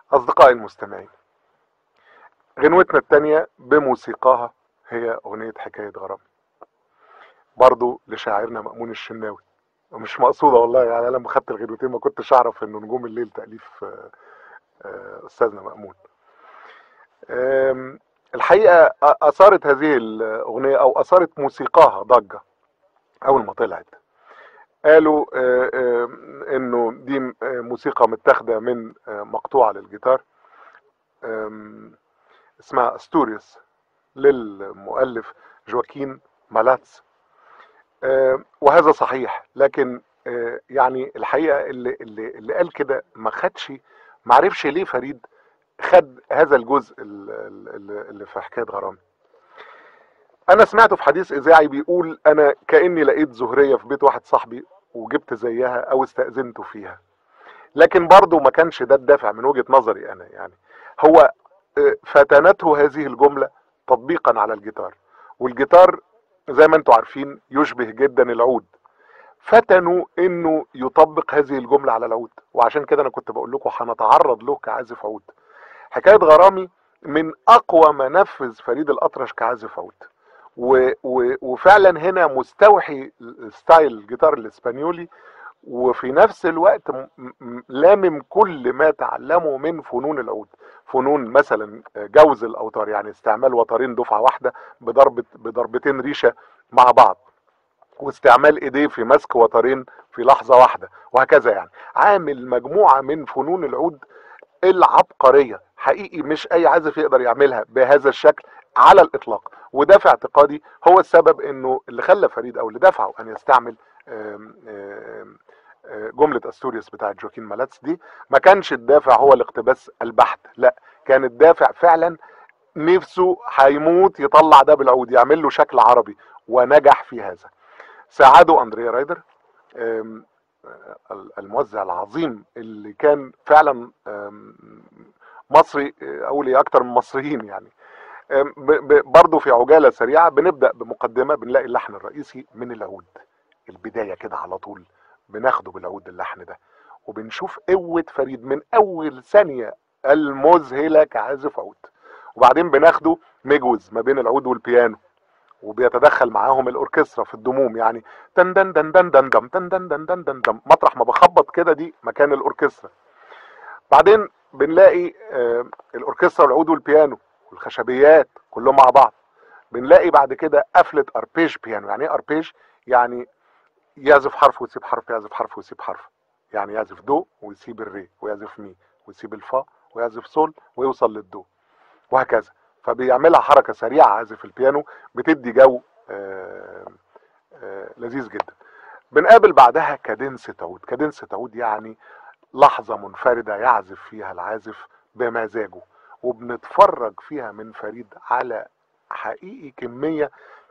أصدقائي المستمعين غنوتنا التانية بموسيقاها هي أغنية حكاية غرام برضو لشاعرنا مأمون الشناوي ومش مقصودة والله يعني أنا لما خدت الغنوتين ما كنتش أعرف إنه نجوم الليل تأليف آه، آه، أستاذنا مأمون آم، الحقيقة أ- أثارت هذه الأغنية أو أثارت موسيقاها ضجة أول ما طلعت قالوا آه، آه، إنه دي م- آه، موسيقى متاخدة من آه، مقطوعة للجيتار آم، اسمها أستوريوس للمؤلف جواكين مالاتس آه، وهذا صحيح لكن آه، يعني الحقيقة اللي, اللي, اللي قال كده ما خدش ما عرفش ليه فريد خد هذا الجزء ال- ال- اللي في حكاية غرام انا سمعته في حديث اذاعي بيقول انا كاني لقيت زهريه في بيت واحد صاحبي وجبت زيها او استاذنته فيها لكن برضه ما كانش ده الدافع من وجهه نظري انا يعني هو آه، فتنته هذه الجمله تطبيقا على الجيتار والجيتار زي ما انتم عارفين يشبه جدا العود فتنوا انه يطبق هذه الجمله على العود وعشان كده انا كنت بقول لكم هنتعرض له كعازف عود حكايه غرامي من اقوى ما نفذ فريد الاطرش كعازف عود و و وفعلا هنا مستوحي ستايل الجيتار الاسبانيولي وفي نفس الوقت م- م- لامم كل ما تعلمه من فنون العود فنون مثلا جوز الاوتار يعني استعمال وترين دفعه واحده بضربه بضربتين ريشه مع بعض واستعمال ايديه في مسك وترين في لحظه واحده وهكذا يعني عامل مجموعه من فنون العود العبقريه حقيقي مش اي عازف يقدر يعملها بهذا الشكل على الاطلاق وده في اعتقادي هو السبب انه اللي خلى فريد او اللي دفعه ان يستعمل آم، آم، آه، جمله استوريوس بتاعت جوكين مالاتس دي ما كانش الدافع هو الاقتباس البحت لا كان الدافع فعلا نفسه هيموت يطلع ده بالعود يعمل له شكل عربي ونجح في هذا ساعده اندريا رايدر آم، آه، الموزع العظيم اللي كان فعلا آم، مصري آه، اقول ايه اكتر من مصريين يعني آم، ب- ب- برضه في عجاله سريعه بنبدا بمقدمه بنلاقي اللحن الرئيسي من العود البدايه كده على طول بناخده بالعود اللحن ده وبنشوف قوه فريد من اول ثانيه المذهله كعازف عود وبعدين بناخده مجوز ما بين العود والبيانو وبيتدخل معاهم الاوركسترا في الدموم يعني دن دن دن دن دن دم دن دن دن دن دن دم مطرح ما بخبط كده دي مكان الاوركسترا بعدين بنلاقي آه، الاوركسترا والعود والبيانو والخشبيات كلهم مع بعض بنلاقي بعد كده قفله اربيج بيانو يعني ايه اربيج يعني يعزف حرف ويسيب حرف يعزف حرف ويسيب حرف يعني يعزف دو ويسيب الري ويعزف مي ويسيب الفا ويعزف سول ويوصل للدو وهكذا فبيعملها حركه سريعه عازف البيانو بتدي جو آه، آه، لذيذ جدا بنقابل بعدها كادنسة عود كادنسة عود يعني لحظة منفردة يعزف فيها العازف بمزاجه وبنتفرج فيها من فريد على حقيقي كمية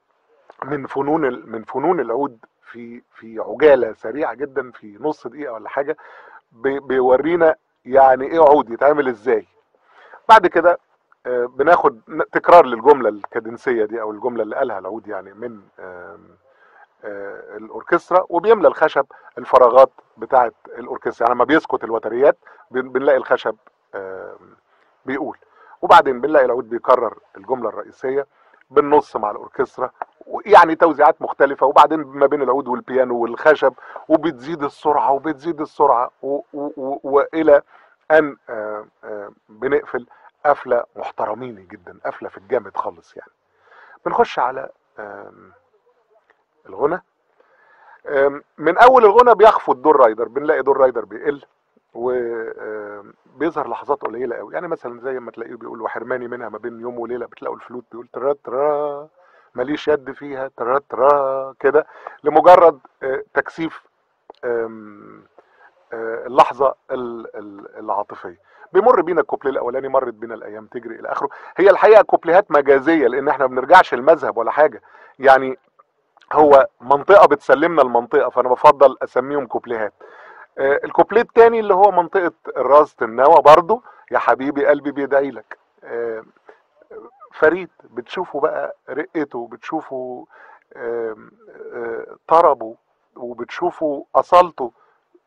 من فنون ال- من فنون العود في في عجالة سريعة جدا في نص دقيقة ولا حاجة بي- بيورينا يعني ايه عود يتعمل ازاي بعد كده آه، بناخد ن- تكرار للجملة الكادنسية دي او الجملة اللي قالها العود يعني من آم، آه، الاوركسترا وبيملى الخشب الفراغات بتاعه الاوركسترا يعني لما بيسكت الوتريات بن- بنلاقي الخشب آم، بيقول وبعدين بنلاقي العود بيكرر الجمله الرئيسيه بالنص مع الاوركسترا يعني توزيعات مختلفة وبعدين ما بين العود والبيانو والخشب وبتزيد السرعة وبتزيد السرعة و و و وإلى أن آه، آه، بنقفل قفلة محترمين جدا قفلة في الجامد خالص يعني بنخش على آم، الغنى آم، من اول الغنى بيخفض دور رايدر بنلاقي دور رايدر بيقل وبيظهر لحظات قليله قوي يعني مثلا زي ما تلاقيه بيقول وحرماني منها ما بين يوم وليله بتلاقوا الفلوت بيقول ترا ترا ماليش يد فيها ترا ترا كده لمجرد آه، تكثيف آم، آه، اللحظه ال- ال- العاطفيه بيمر بينا الكوبليه الاولاني مرت بينا الايام تجري الى اخره هي الحقيقه كوبليهات مجازيه لان احنا ما بنرجعش المذهب ولا حاجه يعني هو منطقه بتسلمنا المنطقه فانا بفضل اسميهم كوبليهات آه، الكوبليه التاني اللي هو منطقه الراس النوى برضو يا حبيبي قلبي بيدعي لك آه، فريد بتشوفوا بقى رقته بتشوفوا آم، آه، طربه وبتشوفوا اصالته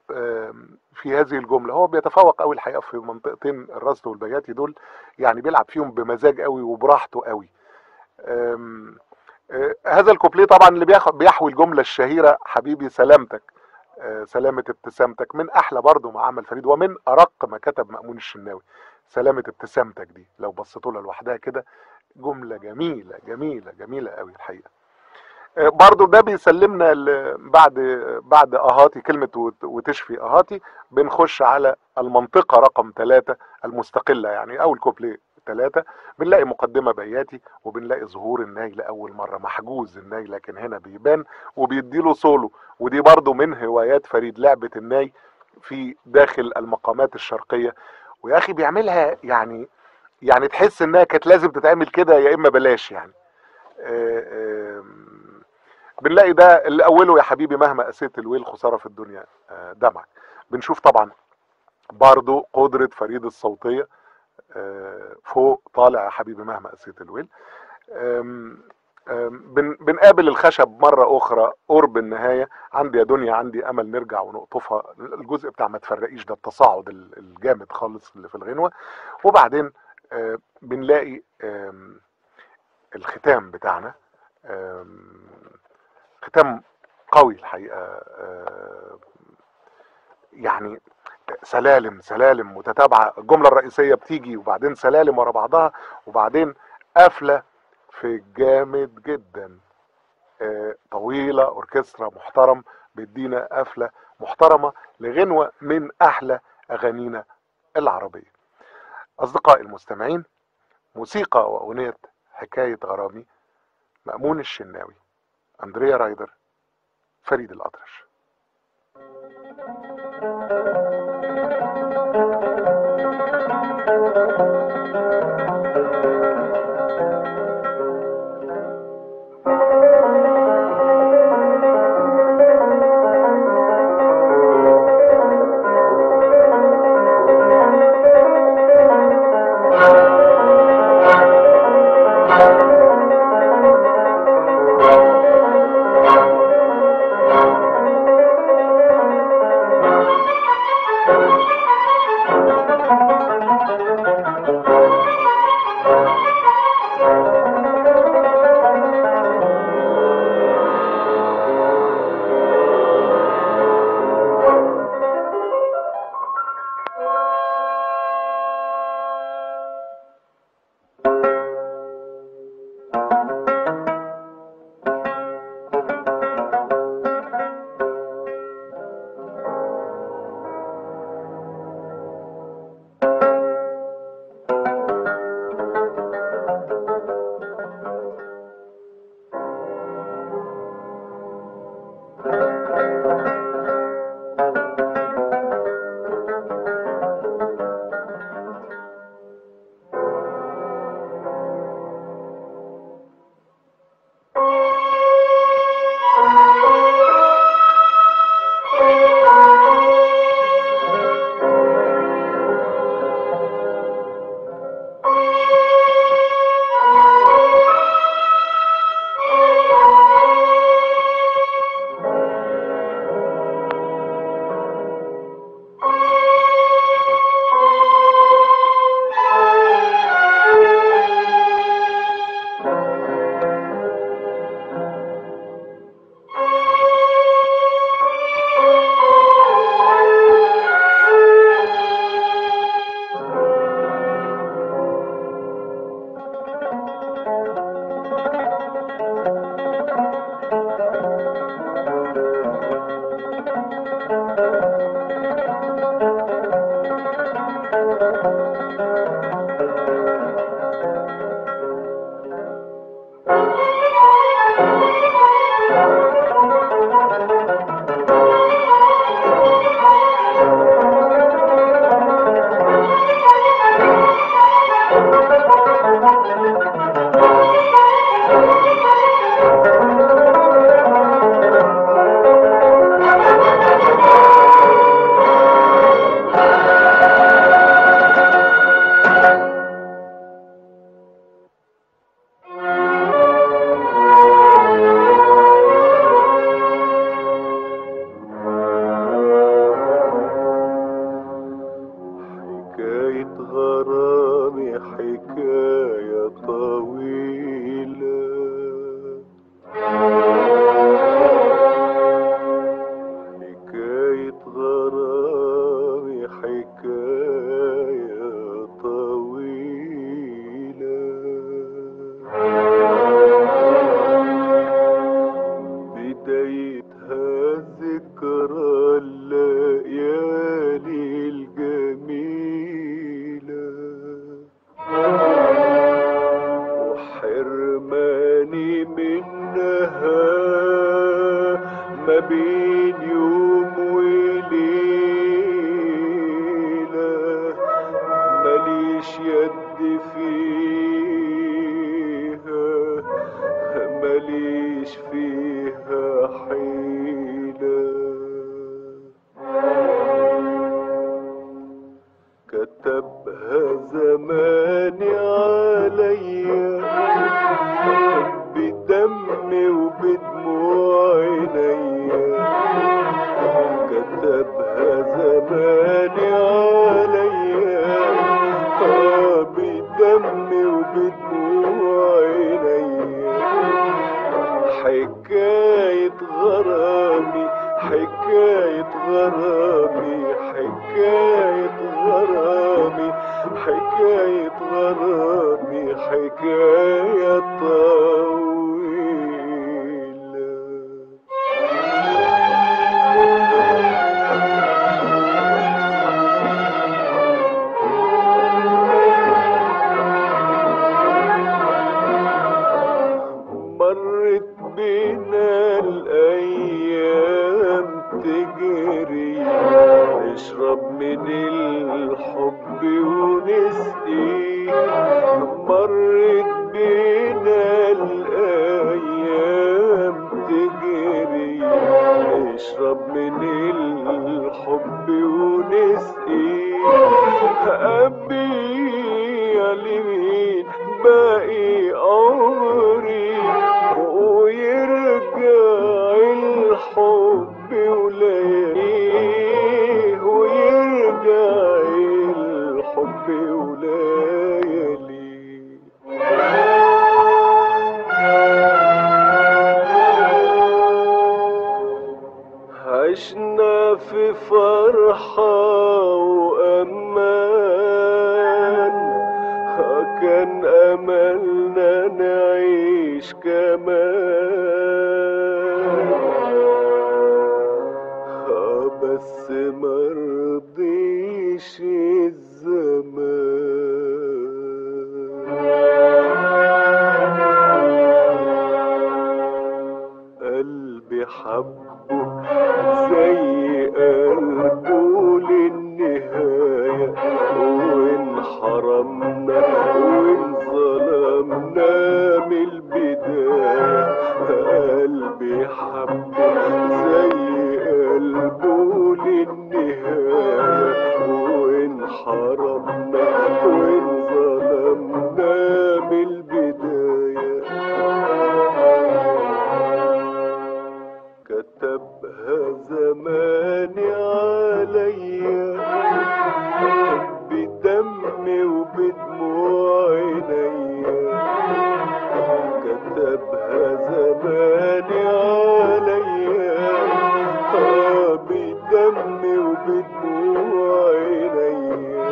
آم، في هذه الجمله هو بيتفوق قوي الحقيقه في منطقتين الرصد والبياتي دول يعني بيلعب فيهم بمزاج قوي وبراحته قوي آم، آه، هذا الكوبليه طبعا اللي بياخد بيحوي الجمله الشهيره حبيبي سلامتك آه، سلامة ابتسامتك من أحلى برضه ما عمل فريد ومن أرق ما كتب مأمون الشناوي سلامة ابتسامتك دي لو بصيتوا لها لوحدها كده جملة جميلة جميلة جميلة قوي الحقيقة آه، برضه ده بيسلمنا ل- بعد بعد اهاتي كلمة وت- وتشفي اهاتي بنخش على المنطقة رقم ثلاثة المستقلة يعني أول كوبليه ثلاثة بنلاقي مقدمة بياتي وبنلاقي ظهور الناي لأول مرة محجوز الناي لكن هنا بيبان وبيديله سولو ودي برضو من هوايات فريد لعبة الناي في داخل المقامات الشرقية ويا أخي بيعملها يعني يعني تحس إنها كانت لازم تتعمل كده يا إما بلاش يعني آه، آم، بنلاقي ده اللي أوله يا حبيبي مهما قسيت الويل خسارة في الدنيا آه، دمعك بنشوف طبعا برضو قدرة فريد الصوتية آه، فوق طالع يا حبيبي مهما قسيت الويل آم، آم، بن- بنقابل الخشب مرة أخرى قرب النهاية عندي يا دنيا عندي أمل نرجع ونقطفها الجزء بتاع ما تفرقيش ده التصاعد ال- الجامد خالص اللي في الغنوة وبعدين آه، بنلاقي آم، الختام بتاعنا آم، ختام قوي الحقيقة آه، يعني سلالم سلالم متتابعة الجملة الرئيسية بتيجي وبعدين سلالم ورا بعضها وبعدين قفلة في جامد جدا آه، طويلة أوركسترا محترم بيدينا قفلة محترمة لغنوة من أحلى أغانينا العربية أصدقائي المستمعين موسيقى وأغنية حكاية غرامي مأمون الشناوي أندريا رايدر فريد الأطرش حكاية غرامي حكاية طويلة حكاية غرامي حكاية طويلة بدايتها ذكرى الليالي الجميلة وحرماني منها ما بين يوم وليلة ماليش يد فيها ماليش فيها حيلة كتبها زماني عليا بدمي وبدموع عينيا كتبها زماني عليا آه بدمي وبدموع عينيا حكاية غرامي حكاية غرامي حكاية غرامي حكاية غرامي حكاية طويلة مرت بينا الأيام تجري نشرب من الحب ونسقي مرت بينا الأيام تجري نشرب من الحب ونسقي أبي يا لمين باقي عمري ويرجع الحب ولياليه ويرجع الحب ولياليه عشنا في فرحة وأمان كان أملنا نعيش كمان آه بس مرضيش الزمان قلبي حبه زي قلبه للنهاية وإن حرمنا وإن ظلمنا من البداية قلبي حبه زي قلبه للنهاية وإن حرمنا وإن ظلمنا من البداية كتبها زماني عليا بدمي وبدموع عينيا كتبها زماني عليا آه بدمي وبدموع عينيا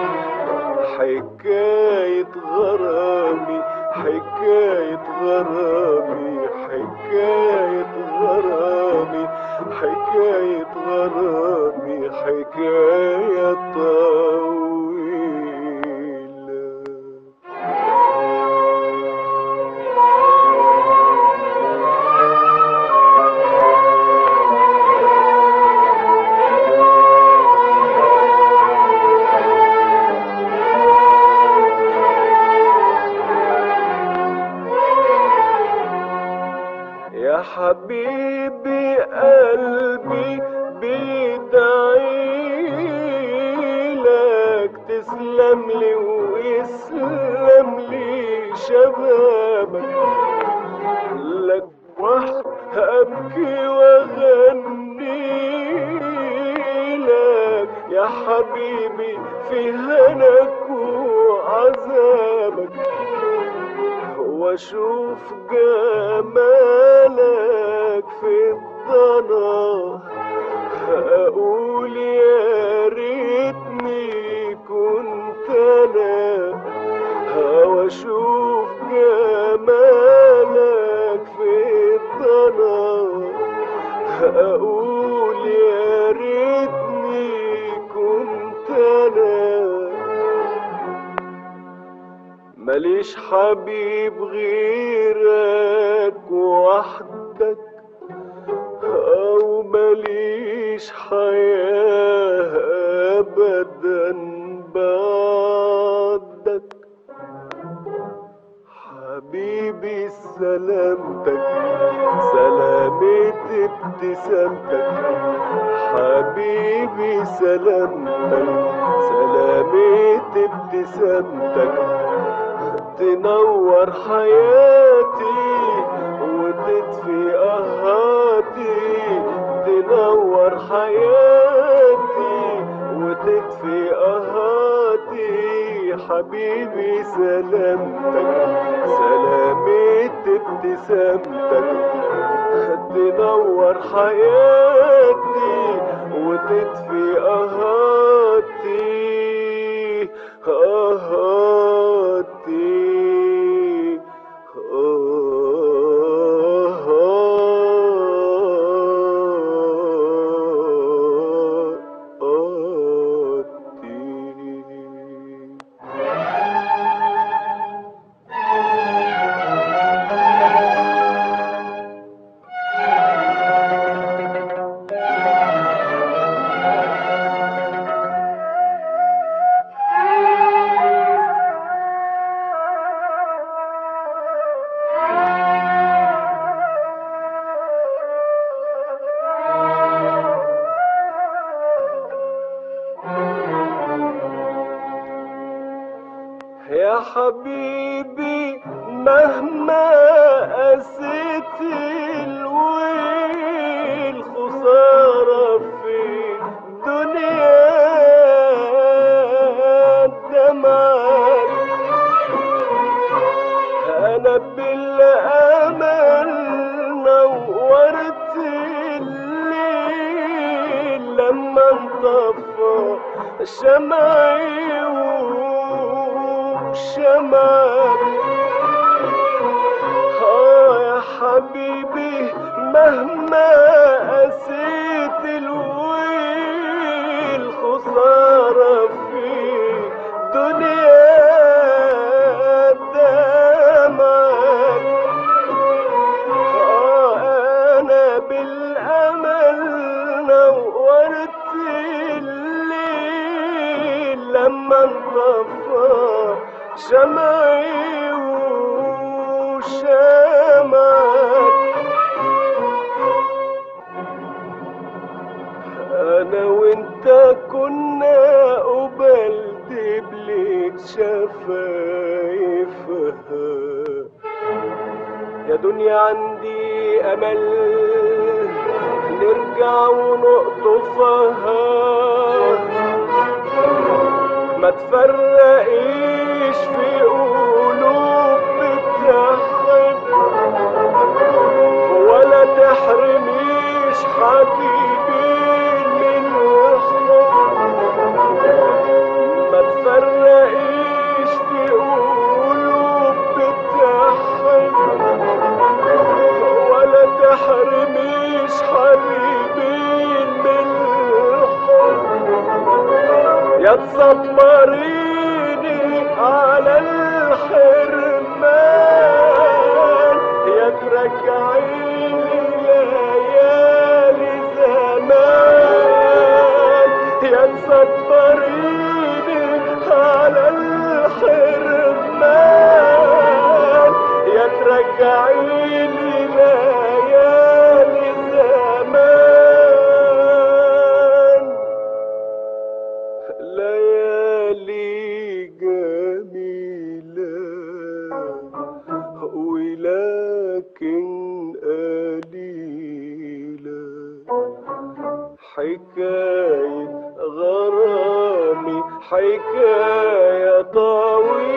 حكاية غرامي حكاية غرامي حكاية غرامي حكاية غرامي حكاية طويلة يا حبيبي قلبي بيدعي لك تسلم لي ويسلم لي شبابك لك واحد ابكي واغني لك يا يا حبيبي في هناك وعذابك واشوف جمالك في الضنا اقول يا ريتني كنت انا واشوف جمالك في الضنا اقول يا ريتني كنت انا ماليش حبيب غيرك وحدك او ماليش حياة ابدا بعدك حبيبي سلامتك سلامة ابتسامتك حبيبي سلامتك سلامة ابتسامتك تنور حياتي وتطفي قهاتي تنور حياتي وتطفي قهاتي حبيبي سلامتك سلامة ابتسامتك تنور حياتي وتطفي قهاتي قهاتي قهاتي يا حبيبي مهما قسيت الويل خسارة في الدنيا دمعك أنا بالأمل نورت الليل لما انطفى شمعي وشمعك آه يا حبيبي مهما قسيت الويل خسارة في دنيا دمعك آه أنا بالأمل نورت الليل لما انطفى شمعي وشمعك أنا وأنت كنا قبل دبلة شفايفها يا دنيا عندي أمل نرجع ونقطفها ما تفرقيش في قلوب بتحب ولا تحرميش حبيبي من الحب ما تفرقيش في قلوب بتحب ولا تحرميش حبيبي من الحب يا تصبريني على الحرمان يا ترجعيني ليالي زمان يا تصبريني على الحرمان يا ترجعيني ليالي زمان ليالي جميلة ولكن قليلة حكاية غرام حكاية طويلة